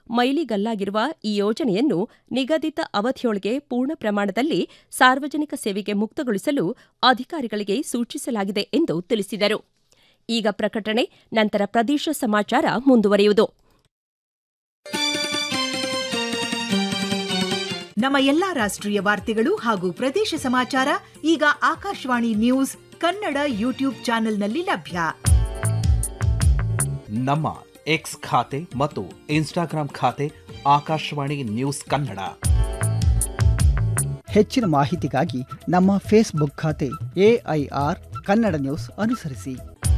ಮೈಲಿಗಲ್ಲಾಗಿರುವ ಈ ಯೋಜನೆಯನ್ನು ನಿಗದಿತ ಅವಧಿಯೊಳಗೆ ಪೂರ್ಣ ಪ್ರಮಾಣದಲ್ಲಿ ಸಾರ್ವಜನಿಕ ಸೇವೆಗೆ ಮುಕ್ತಗೊಳಿಸಲು ಅಧಿಕಾರಿಗಳಿಗೆ ಸೂಚಿಸಲಾಗಿದೆ ಎಂದು ತಿಳಿಸಿದರು ಈಗ ಪ್ರಕಟಣೆ ನಂತರ ಪ್ರದೇಶ ಸಮಾಚಾರ ಮುಂದುವರಿಯುವುದು ನಮ್ಮ ಎಲ್ಲಾ ರಾಷ್ಟ್ರೀಯ ವಾರ್ತೆಗಳು ಹಾಗೂ ಪ್ರದೇಶ ಸಮಾಚಾರ ಈಗ ಆಕಾಶವಾಣಿ ನ್ಯೂಸ್ ಕನ್ನಡ ಯೂಟ್ಯೂಬ್ ಚಾನೆಲ್ನಲ್ಲಿ ಲಭ್ಯ ನಮ್ಮ ಎಕ್ಸ್ ಖಾತೆ ಮತ್ತು ಇನ್ಸ್ಟಾಗ್ರಾಂ ಖಾತೆ ಆಕಾಶವಾಣಿ ನ್ಯೂಸ್ ಕನ್ನಡ ಹೆಚ್ಚಿನ ಮಾಹಿತಿಗಾಗಿ ನಮ್ಮ ಫೇಸ್ಬುಕ್ ಖಾತೆ ಎಐಆರ್ ಕನ್ನಡ ನ್ಯೂಸ್ ಅನುಸರಿಸಿ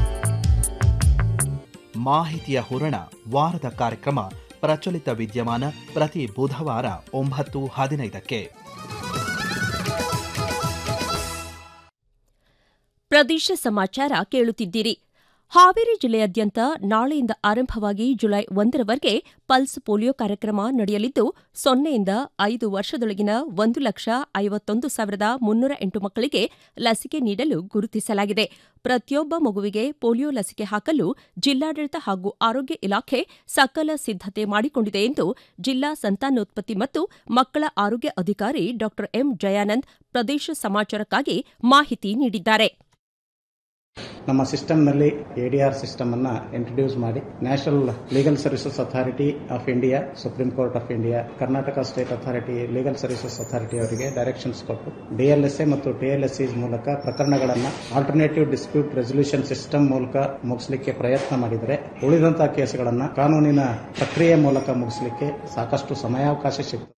ಮಾಹಿತಿಯ ಹೂರಣ ವಾರದ ಕಾರ್ಯಕ್ರಮ ಪ್ರಚಲಿತ ವಿದ್ಯಮಾನ ಪ್ರತಿ ಬುಧವಾರ ಒಂಬತ್ತು ಹದಿನೈದಕ್ಕೆ ಪ್ರದೇಶ ಸಮಾಚಾರ ಕೇಳುತ್ತಿದ್ದೀರಿ ಹಾವೇರಿ ಜಿಲ್ಲೆಯಾದ್ಯಂತ ನಾಳೆಯಿಂದ ಆರಂಭವಾಗಿ ಜುಲೈ ಒಂದರವರೆಗೆ ಪಲ್ಸ್ ಪೋಲಿಯೋ ಕಾರ್ಯಕ್ರಮ ನಡೆಯಲಿದ್ದು ಸೊನ್ನೆಯಿಂದ ಐದು ವರ್ಷದೊಳಗಿನ ಒಂದು ಲಕ್ಷ ಐವತ್ತೊಂದು ಸಾವಿರದ ಮುನ್ನೂರ ಎಂಟು ಮಕ್ಕಳಿಗೆ ಲಸಿಕೆ ನೀಡಲು ಗುರುತಿಸಲಾಗಿದೆ ಪ್ರತಿಯೊಬ್ಬ ಮಗುವಿಗೆ ಪೋಲಿಯೋ ಲಸಿಕೆ ಹಾಕಲು ಜಿಲ್ಲಾಡಳಿತ ಹಾಗೂ ಆರೋಗ್ಯ ಇಲಾಖೆ ಸಕಲ ಸಿದ್ದತೆ ಮಾಡಿಕೊಂಡಿದೆ ಎಂದು ಜಿಲ್ಲಾ ಸಂತಾನೋತ್ಪತ್ತಿ ಮತ್ತು ಮಕ್ಕಳ ಆರೋಗ್ಯ ಅಧಿಕಾರಿ ಡಾ ಎಂ ಜಯಾನಂದ್ ಪ್ರದೇಶ ಸಮಾಚಾರಕ್ಕಾಗಿ ಮಾಹಿತಿ ನೀಡಿದ್ದಾರೆ ನಮ್ಮ ಸಿಸ್ಟಮ್ನಲ್ಲಿ ಎ ಡಿ ಆರ್ ಸಿಸ್ಟಮ್ ಅನ್ನ ಇಂಟ್ರೊಡ್ಯೂಸ್ ಮಾಡಿ national legal services authority of India supreme court of India Karnataka state authority legal services authority ಅವರಿಗೆ ಡೈರೆಕ್ಷನ್ಸ್ ಕೊಟ್ಟು ಡಿಎಲ್ಎಸ್ಎ ಮತ್ತು ಟಿಎಲ್ಎಸ್ಸಿ ಮೂಲಕ ಪ್ರಕರಣಗಳನ್ನು ಆಲ್ಟರ್ನೇಟಿವ್ ಡಿಸ್ಪ್ಯೂಟ್ ರೆಸಲ್ಯೂಷನ್ ಸಿಸ್ಟಮ್ ಮೂಲಕ ಮುಗಿಸಲಿಕ್ಕೆ ಪ್ರಯತ್ನ ಮಾಡಿದರೆ ಉಳಿದಂತಹ ಕೇಸ್ಗಳನ್ನು ಕಾನೂನಿನ ಪ್ರಕ್ರಿಯೆ ಮೂಲಕ ಮುಗಿಸಲಿಕ್ಕೆ ಸಾಕಷ್ಟು ಸಮಯಾವಕಾಶ ಸಿಗ್ತದೆ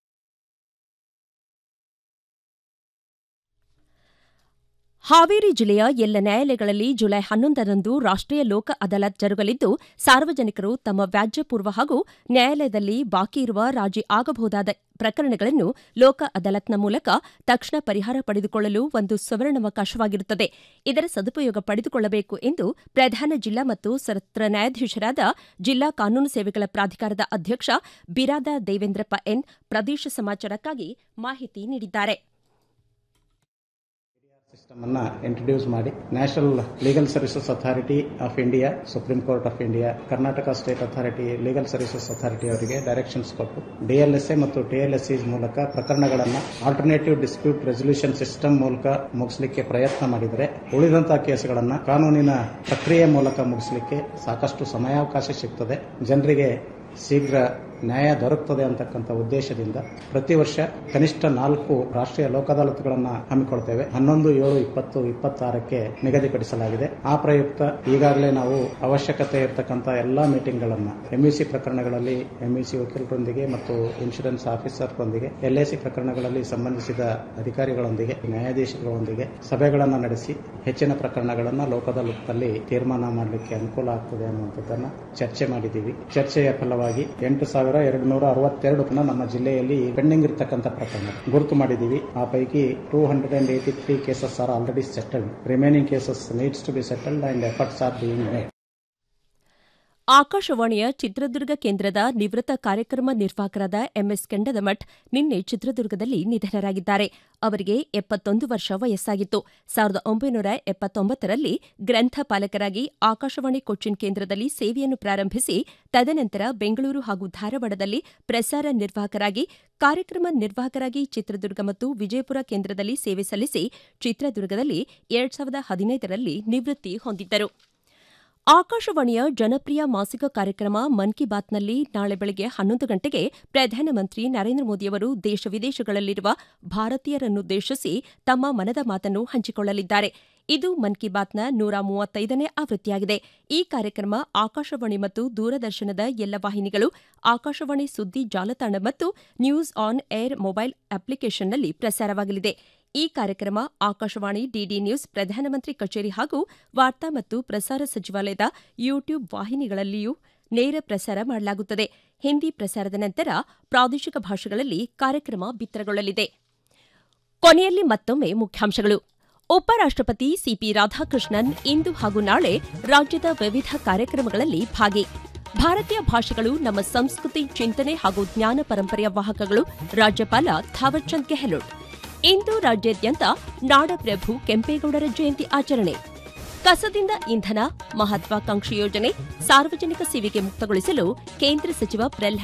ಹಾವೇರಿ ಜಿಲ್ಲೆಯ ಎಲ್ಲ ನ್ಯಾಯಾಲಯಗಳಲ್ಲಿ ಜುಲೈ ಹನ್ನೊಂದರಂದು ರಾಷ್ಟೀಯ ಲೋಕ ಅದಾಲತ್ ಜರುಗಲಿದ್ದು ಸಾರ್ವಜನಿಕರು ತಮ್ಮ ವ್ಯಾಜ್ಯಪೂರ್ವ ಹಾಗೂ ನ್ಯಾಯಾಲಯದಲ್ಲಿ ಬಾಕಿ ಇರುವ ರಾಜಿ ಆಗಬಹುದಾದ ಪ್ರಕರಣಗಳನ್ನು ಲೋಕ ಅದಾಲತ್ನ ಮೂಲಕ ತಕ್ಷಣ ಪರಿಹಾರ ಪಡೆದುಕೊಳ್ಳಲು ಒಂದು ಸುವರ್ಣಾವಕಾಶವಾಗಿರುತ್ತದೆ ಇದರ ಸದುಪಯೋಗ ಪಡೆದುಕೊಳ್ಳಬೇಕು ಎಂದು ಪ್ರಧಾನ ಜಿಲ್ಲಾ ಮತ್ತು ಸತ್ರ ನ್ಯಾಯಾಧೀಶರಾದ ಜಿಲ್ಲಾ ಕಾನೂನು ಸೇವೆಗಳ ಪ್ರಾಧಿಕಾರದ ಅಧ್ಯಕ್ಷ ಬಿರಾದ ದೇವೇಂದ್ರಪ್ಪ ಎನ್ ಪ್ರದೇಶ ಸಮಾಚಾರಕ್ಕಾಗಿ ಮಾಹಿತಿ ನೀಡಿದ್ದಾರೆ ಸಿಸ್ಟಮ್ ಅನ್ನ ಇಂಟ್ರೊಡ್ಯೂಸ್ ಮಾಡಿ national legal services authority of India supreme court of India Karnataka state authority legal services authority ಅವರಿಗೆ ಡೈರೆಕ್ಷನ್ಸ್ ಕೊಟ್ಟು ಡಿಎಲ್ಎಸ್ಎ ಮತ್ತು ಟಿಎಲ್ಎಸ್ಸಿ ಮೂಲಕ ಪ್ರಕರಣಗಳನ್ನು ಆಲ್ಟರ್ನೇಟಿವ್ ಡಿಸ್ಪ್ಯೂಟ್ ರೆಸಲ್ಯೂಷನ್ ಸಿಸ್ಟಮ್ ಮೂಲಕ ಮುಗಿಸಲಿಕ್ಕೆ ಪ್ರಯತ್ನ ಮಾಡಿದರೆ ಉಳಿದಂತಹ ಕೇಸ್ಗಳನ್ನು ಕಾನೂನಿನ ಪ್ರಕ್ರಿಯೆ ಮೂಲಕ ಮುಗಿಸಲಿಕ್ಕೆ ಸಾಕಷ್ಟು ಸಮಯಾವಕಾಶ ಸಿಗ್ತದೆ ಜನರಿಗೆ ಶೀಘ್ರ ನ್ಯಾಯ ದೊರಕುತ್ತದೆ ಅಂತಕ್ಕಂಥ ಉದ್ದೇಶದಿಂದ ಪ್ರತಿ ವರ್ಷ ಕನಿಷ್ಠ ನಾಲ್ಕು ರಾಷ್ಟ್ರೀಯ ಲೋಕ ಅದಾಲತ್ಗಳನ್ನು ಹಮ್ಮಿಕೊಳ್ತೇವೆ ಹನ್ನೊಂದು ಏಳು ಇಪ್ಪತ್ತು ಇಪ್ಪತ್ತಾರಕ್ಕೆ ನಿಗದಿಪಡಿಸಲಾಗಿದೆ ಆ ಪ್ರಯುಕ್ತ ಈಗಾಗಲೇ ನಾವು ಅವಶ್ಯಕತೆ ಇರತಕ್ಕಂಥ ಎಲ್ಲಾ ಮೀಟಿಂಗ್ಗಳನ್ನು ಎಂಇಸಿ ಪ್ರಕರಣಗಳಲ್ಲಿ ಎಂಇಸಿ ವಕೀಲರೊಂದಿಗೆ ಮತ್ತು ಇನ್ಶೂರೆನ್ಸ್ ಆಫೀಸರ್ರೊಂದಿಗೆ ಎಲ್ಐಸಿ ಪ್ರಕರಣಗಳಲ್ಲಿ ಸಂಬಂಧಿಸಿದ ಅಧಿಕಾರಿಗಳೊಂದಿಗೆ ನ್ಯಾಯಾಧೀಶಗಳೊಂದಿಗೆ ಸಭೆಗಳನ್ನು ನಡೆಸಿ ಹೆಚ್ಚಿನ ಪ್ರಕರಣಗಳನ್ನು ಲೋಕದಾಲತ್ನಲ್ಲಿ ತೀರ್ಮಾನ ಮಾಡಲಿಕ್ಕೆ ಅನುಕೂಲ ಆಗ್ತದೆ ಅನ್ನುವಂಥದ್ದನ್ನ ಚರ್ಚೆ ಮಾಡಿದ್ದೀವಿ ಚರ್ಚೆಯ ಫಲವಾಗಿ ಎಂಟು ಸಾವಿರ ಎರಡು ನೂರ ಅರವತ್ತೆರಡು ನಮ್ಮ ಜಿಲ್ಲೆಯಲ್ಲಿ ಪೆಂಡಿಂಗ್ ಇರತಕ್ಕಂಥ ಪ್ರಕರಣ ಗುರುತು ಮಾಡಿದ್ದೀವಿ ಆ ಪೈಕಿ two hundred and eighty three cases are already settled remaining cases needs to be settled and efforts are being made ಆಕಾಶವಾಣಿಯ ಚಿತ್ರದುರ್ಗ ಕೇಂದ್ರದ ನಿವೃತ್ತ ಕಾರ್ಯಕ್ರಮ ನಿರ್ವಾಹಕರಾದ ಎಂಎಸ್ ಕೆಂಡದಮಠ್ ನಿನ್ನೆ ಚಿತ್ರದುರ್ಗದಲ್ಲಿ ನಿಧನರಾಗಿದ್ದಾರೆ ಅವರಿಗೆ ಎಪ್ಪತ್ತೊಂದು ವರ್ಷ ವಯಸ್ಸಾಗಿತ್ತು ಸಾವಿರದ ಒಂಬೈನೂರ ಎಪ್ಪತ್ತೊಂಬತ್ತರಲ್ಲಿ ಗ್ರಂಥಪಾಲಕರಾಗಿ ಆಕಾಶವಾಣಿ ಕೊಚ್ಚಿನ್ ಕೇಂದ್ರದಲ್ಲಿ ಸೇವೆಯನ್ನು ಪ್ರಾರಂಭಿಸಿ ತದನಂತರ ಬೆಂಗಳೂರು ಹಾಗೂ ಧಾರವಾಡದಲ್ಲಿ ಪ್ರಸಾರ ನಿರ್ವಾಹಕರಾಗಿ ಕಾರ್ಯಕ್ರಮ ನಿರ್ವಾಹಕರಾಗಿ ಚಿತ್ರದುರ್ಗ ಮತ್ತು ವಿಜಯಪುರ ಕೇಂದ್ರದಲ್ಲಿ ಸೇವೆ ಸಲ್ಲಿಸಿ ಚಿತ್ರದುರ್ಗದಲ್ಲಿ ಎರಡ್ ಸಾವಿರದ ಹದಿನೈದರಲ್ಲಿ ನಿವೃತ್ತಿ ಹೊಂದಿದ್ದರು ಆಕಾಶವಾಣಿಯ ಜನಪ್ರಿಯ ಮಾಸಿಕ ಕಾರ್ಯಕ್ರಮ ಮನ್ ಕಿ ಬಾತ್ನಲ್ಲಿ ನಾಳೆ ಬೆಳಗ್ಗೆ ಹನ್ನೊಂದು ಗಂಟೆಗೆ ಪ್ರಧಾನಮಂತ್ರಿ ನರೇಂದ್ರ ಮೋದಿಯವರು ದೇಶ ವಿದೇಶಗಳಲ್ಲಿರುವ ಭಾರತೀಯರನ್ನುದ್ದೇಶಿಸಿ ತಮ್ಮ ಮನದ ಮಾತನ್ನು ಹಂಚಿಕೊಳ್ಳಲಿದ್ದಾರೆ ಇದು ಮನ್ ಕಿ ಬಾತ್ನ ನೂರ ಮೂವತ್ತೈದನೇ ಆವೃತ್ತಿಯಾಗಿದೆ ಈ ಕಾರ್ಯಕ್ರಮ ಆಕಾಶವಾಣಿ ಮತ್ತು ದೂರದರ್ಶನದ ಎಲ್ಲ ವಾಹಿನಿಗಳು ಆಕಾಶವಾಣಿ ಸುದ್ದಿ ಜಾಲತಾಣ ಮತ್ತು ನ್ಯೂಸ್ ಆನ್ ಏರ್ ಮೊಬೈಲ್ ಅಪ್ಲಿಕೇಶನ್ನಲ್ಲಿ ಪ್ರಸಾರವಾಗಲಿದೆ ಈ ಕಾರ್ಯಕ್ರಮ ಆಕಾಶವಾಣಿ ಡಿಡಿ ನ್ಯೂಸ್ ಪ್ರಧಾನಮಂತ್ರಿ ಕಚೇರಿ ಹಾಗೂ ವಾರ್ತಾ ಮತ್ತು ಪ್ರಸಾರ ಸಚಿವಾಲಯದ ಯೂಟ್ಯೂಬ್ ವಾಹಿನಿಗಳಲ್ಲಿಯೂ ನೇರ ಪ್ರಸಾರ ಮಾಡಲಾಗುತ್ತದೆ ಹಿಂದಿ ಪ್ರಸಾರದ ನಂತರ ಪ್ರಾದೇಶಿಕ ಭಾಷೆಗಳಲ್ಲಿ ಕಾರ್ಯಕ್ರಮ ಬಿತ್ತರಗೊಳ್ಳಲಿದೆ ಕೊನೆಯಲ್ಲಿ ಮತ್ತೊಮ್ಮೆ ಮುಖ್ಯಾಂಶಗಳು ಉಪರಾಷ್ಟಪತಿ ಸಿಪಿ ರಾಧಾಕೃಷ್ಣನ್ ಇಂದು ಹಾಗೂ ನಾಳೆ ರಾಜ್ಯದ ವಿವಿಧ ಕಾರ್ಯಕ್ರಮಗಳಲ್ಲಿ ಭಾಗಿ ಭಾರತೀಯ ಭಾಷೆಗಳು ನಮ್ಮ ಸಂಸ್ಕೃತಿ ಚಿಂತನೆ ಹಾಗೂ ಜ್ಞಾನ ಪರಂಪರೆಯ ವಾಹಕಗಳು ರಾಜ್ಯಪಾಲ ಥಾವರ್ಚಂದ್ ಗೆಹ್ಲೋಟ್ ಇಂದು ರಾಜ್ಯಾದ್ಯಂತ ನಾಡಪ್ರಭು ಕೆಂಪೇಗೌಡರ ಜಯಂತಿ ಆಚರಣೆ ಕಸದಿಂದ ಇಂಧನ ಮಹತ್ವಾಕಾಂಕ್ಷಿ ಯೋಜನೆ ಸಾರ್ವಜನಿಕ ಸೇವೆಗೆ ಮುಕ್ತಗೊಳಿಸಲು ಕೇಂದ್ರ ಸಚಿವ ಪ್ರಹ್ಲಾದ್